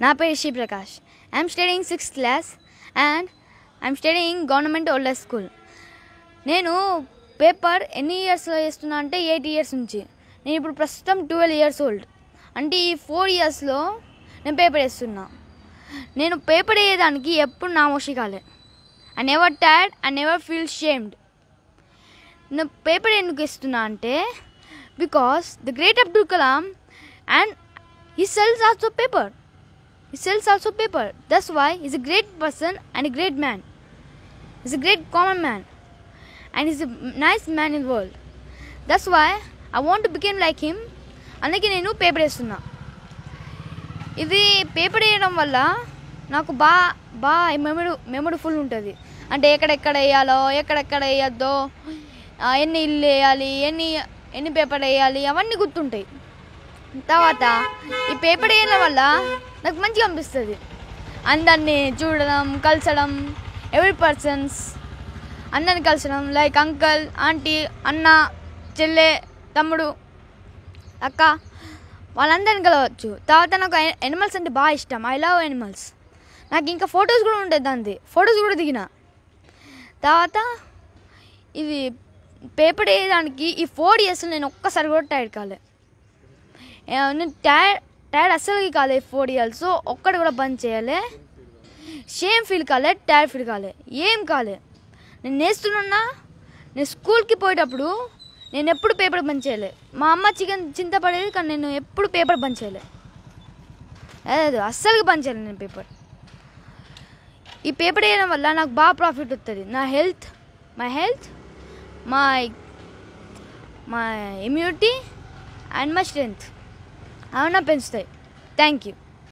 నా పేరు Sri Prakash I'm studying sixth class and I'm studying government older school నేను paper ఎన్ని ఇయర్స్లో వేస్తున్నా అంటే ఎయిట్ ఇయర్స్ నుంచి నేను ఇప్పుడు ప్రస్తుతం ట్వెల్వ్ ఇయర్స్ ఓల్డ్ అంటే ఈ ఫోర్ ఇయర్స్లో నేను పేపర్ వేస్తున్నా నేను పేపర్ వేయడానికి ఎప్పుడు నామోషి కాలే I never tired I never feel shamed నేను పేపర్ ఎందుకు ఇస్తున్నా అంటే because the great Abdul Kalam and he sells also paper he sells also paper that's why is a great person and a great man is a great common man and is a nice man in world that's why I want become like him అందుకే నేను paper వేస్తున్నా ఇది paper వేయడం వల్ల నాకు బాగా బాగా memory మెమరీఫుల్ ఉంటుంది అంటే ఎక్కడెక్కడ వేయాలో ఎక్కడెక్కడ వేయద్దో ఆ, ఎన్ని ఇల్లు వేయాలి ఎన్ని ఎన్ని పేపర్ వేయాలి అవన్నీ గుర్తుంటాయి తర్వాత ఈ పేపర్ వేయడం వల్ల నాకు మంచిగా అనిపిస్తుంది అందరినీ చూడడం కలిసడం ఎవరి పర్సన్స్ అందరిని కలిసడం లైక్ అంకల్ ఆంటీ అన్న చెల్లె తమ్ముడు అక్క వాళ్ళందరిని కలవచ్చు తర్వాత నాకు ఎనిమల్స్ అంటే బాగా ఇష్టం ఐ లవ్ ఎనిమల్స్ నాకు ఇంకా ఫొటోస్ కూడా ఉంటాయి దానిది ఫొటోస్ కూడా దిగిన తర్వాత ఇది పేపర్ వేయడానికి ఈ ఫోర్ ఇయర్స్ నేను ఒక్కసారి కూడా టైర్డ్ కాలే ఏ, నేను టైర్ టైర్డ్ అస్సలు కాలే ఫోర్ ఇయర్స్ ఒక్కటి కూడా బంద్ చేయాలి షేమ్ ఫీల్ కాలే టైర్డ్ ఫీల్ కాలే ఏం కాలే నేను నేస్తున్నా నేను స్కూల్కి పోయేటప్పుడు నేను ఎప్పుడు పేపర్ బంద్ చేయలే మా అమ్మ చికెన్ చింతపడేది కానీ నేను ఎప్పుడు పేపర్ బంద్ చేయలే లేదు అస్సలు బంద్ చేయలేదు నేను పేపర్ ఈ పేపర్ వేయడం వల్ల నాకు బాగా ప్రాఫిట్ వస్తుంది నా health my health my my immunity and my strength అవన్నీ పెంచుతాయి థ్యాంక్ యూ